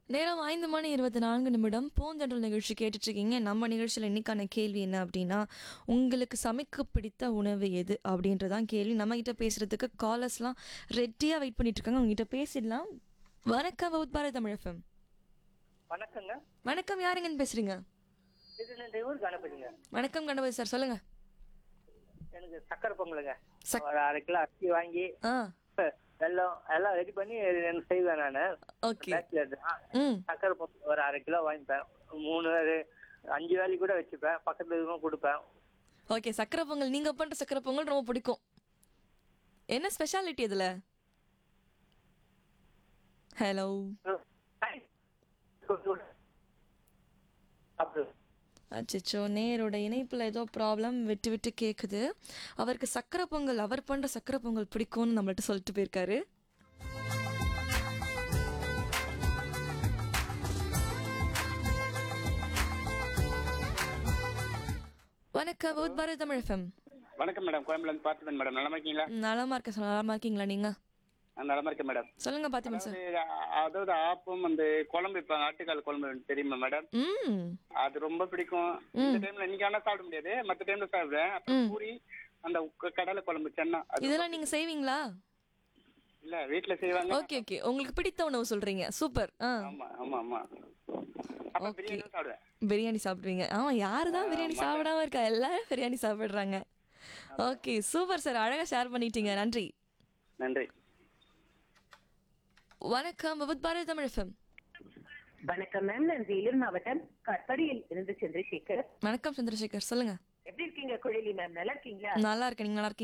நேரம் ஐந்து மணி இருபத்தி நான்கு நிமிடம் பூந்தென்றல் நிகழ்ச்சி கேட்டுட்டு இருக்கீங்க நம்ம நிகழ்ச்சியில் இன்னைக்கான கேள்வி என்ன அப்படின்னா உங்களுக்கு சமைக்க பிடித்த உணவு எது அப்படின்றதான் கேள்வி நம்ம கிட்ட பேசுறதுக்கு காலர்ஸ்லாம் ரெட்டியாக வெயிட் பண்ணிட்டு இருக்காங்க அவங்க கிட்ட பேசிடலாம் வணக்கம் பௌத் பாரத் தமிழ் FM. வணக்கங்க வணக்கம் யாருங்கன்னு பேசுறீங்க இது ஊர் கணபதிங்க வணக்கம் கணபதி சார் சொல்லுங்க எனக்கு சக்கரை பொங்கலுங்க சக்- ஒரு அரை கிலோ அரிசி வாங்கி ஆ வெல்லம் எல்லாம் ரெடி பண்ணி எனக்கு செய்வேன் நான் ஓகே பேச்சுலர் தான் ம் சக்கரை பொங்கல் ஒரு அரை கிலோ வாங்கிப்பேன் மூணு வேளை- அஞ்சு வேலைக்கு கூட வச்சுப்பேன் பக்கத்துல இருக்கவும் கொடுப்பேன் ஓகே சக்கரை பொங்கல் நீங்க பண்ற சக்கரை பொங்கல் ரொம்ப பிடிக்கும் என்ன ஸ்பெஷாலிட்டி இதுல ஹலோ அப்படி அச்சோ நேரோட இணைப்பில் ஏதோ ப்ராப்ளம் விட்டு விட்டு கேட்குது அவருக்கு சக்கரை பொங்கல் அவர் பண்ணுற சக்கரை பொங்கல் பிடிக்கும்னு நம்மள்ட்ட சொல்லிட்டு போயிருக்காரு வணக்கம் பௌத் பாரத் தமிழ் எஃப்எம் வணக்கம் மேடம் கோயம்புல இருந்து பார்த்திபன் மேடம் நலமா இருக்கீங்களா நலமா இருக்க சார் நலமா இருக்கீங்களா நீங்க நான் நலமா இருக்கேன் மேடம் சொல்லுங்க பாத்திமா சார் அதாவது, அதாவது ஆப்பம் அந்த குழம்பு வைப்பாங்க ஆட்டுக்கால் குழம்பு தெரியுமா மேடம் ம் அது ரொம்ப பிடிக்கும் இந்த டைம்ல இன்னைக்கு ஆனா சாப்பிட முடியாது மத்த டைம்ல சாப்பிடுவேன் அப்புறம் பூரி அந்த உக்க- கடலை குழம்பு சென்னா அது இதெல்லாம் நீங்க செய்வீங்களா இல்ல வீட்டுல செய்வாங்க ஓகே ஓகே உங்களுக்கு பிடித்த உணவு சொல்றீங்க சூப்பர் ஆ ஆமா ஆமா ஆமா அப்ப Okay. பிரியாணி சாப்பிடுவேன் பிரியாணி சாப்பிடுவீங்க ஆமா யாரு தான் பிரியாணி சாப்பிடாம இருக்கா எல்லாரும் பிரியாணி சாப்பிடுறாங்க ஓகே சூப்பர் சார் அழகா ஷேர் பண்ணிட்டீங்க நன்றி நன்றி வணக்கம் விபத் பாரதி தமிழ் எஃப்எம் வணக்கம் மேம் நான் வேலூர் மாவட்டம் கட்படியில் இருந்து சந்திரசேகர் வணக்கம் சந்திரசேகர் சொல்லுங்க எப்படி இருக்கீங்க குழலி மேம் நல்லா இருக்கீங்களா நல்லா இருக்கேன் நீங்க நல்லா இருக்கீங்களா